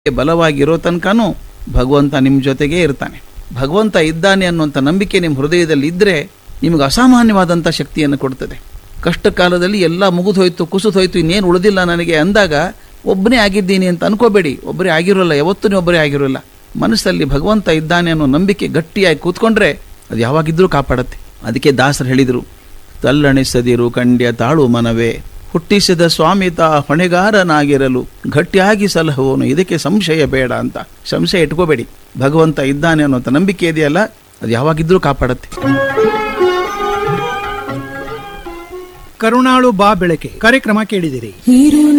ಬಲವಾಗಿರೋ ತನಕನೂ ಭಗವಂತ ನಿಮ್ಮ ಜೊತೆಗೇ ಇರ್ತಾನೆ ಭಗವಂತ ಇದ್ದಾನೆ ಅನ್ನುವಂಥ ನಂಬಿಕೆ ನಿಮ್ಮ ಹೃದಯದಲ್ಲಿ ಇದ್ದರೆ ನಿಮಗೆ ಅಸಾಮಾನ್ಯವಾದಂಥ ಶಕ್ತಿಯನ್ನು ಕೊಡ್ತದೆ ಕಷ್ಟ ಕಾಲದಲ್ಲಿ ಎಲ್ಲ ಮುಗಿದು ಹೋಯ್ತು ಕುಸಿದು ಹೋಯ್ತು ಇನ್ನೇನು ಉಳಿದಿಲ್ಲ ನನಗೆ ಅಂದಾಗ ಒಬ್ಬನೇ ಆಗಿದ್ದೀನಿ ಅಂತ ಅನ್ಕೋಬೇಡಿ ಒಬ್ಬರೇ ಆಗಿರೋಲ್ಲ ಯಾವತ್ತೂ ನೀವು ಒಬ್ಬರೇ ಆಗಿರೋಲ್ಲ ಮನಸ್ಸಲ್ಲಿ ಭಗವಂತ ಇದ್ದಾನೆ ಅನ್ನೋ ನಂಬಿಕೆ ಗಟ್ಟಿಯಾಗಿ ಕೂತ್ಕೊಂಡ್ರೆ ಅದು ಯಾವಾಗಿದ್ರೂ ಕಾಪಾಡುತ್ತೆ ಅದಕ್ಕೆ ದಾಸರು ಹೇಳಿದರು ತಲ್ಲಣಿಸದಿರು ಕಂಡ್ಯ ತಾಳು ಮನವೇ ಹುಟ್ಟಿಸಿದ ಸ್ವಾಮಿತ ಹೊಣೆಗಾರನಾಗಿರಲು ಗಟ್ಟಿಯಾಗಿ ಸಲಹುವನು ಇದಕ್ಕೆ ಸಂಶಯ ಬೇಡ ಅಂತ ಸಂಶಯ ಇಟ್ಕೋಬೇಡಿ ಭಗವಂತ ಇದ್ದಾನೆ ಅನ್ನೋಂಥ ನಂಬಿಕೆ ಇದೆಯಲ್ಲ ಅದು ಯಾವಾಗಿದ್ರೂ ಕಾಪಾಡುತ್ತೆ ಕರುಣಾಳು ಬಾ ಬೆಳಕೆ ಕಾರ್ಯಕ್ರಮ ಕೇಳಿದಿರಿ ಇರು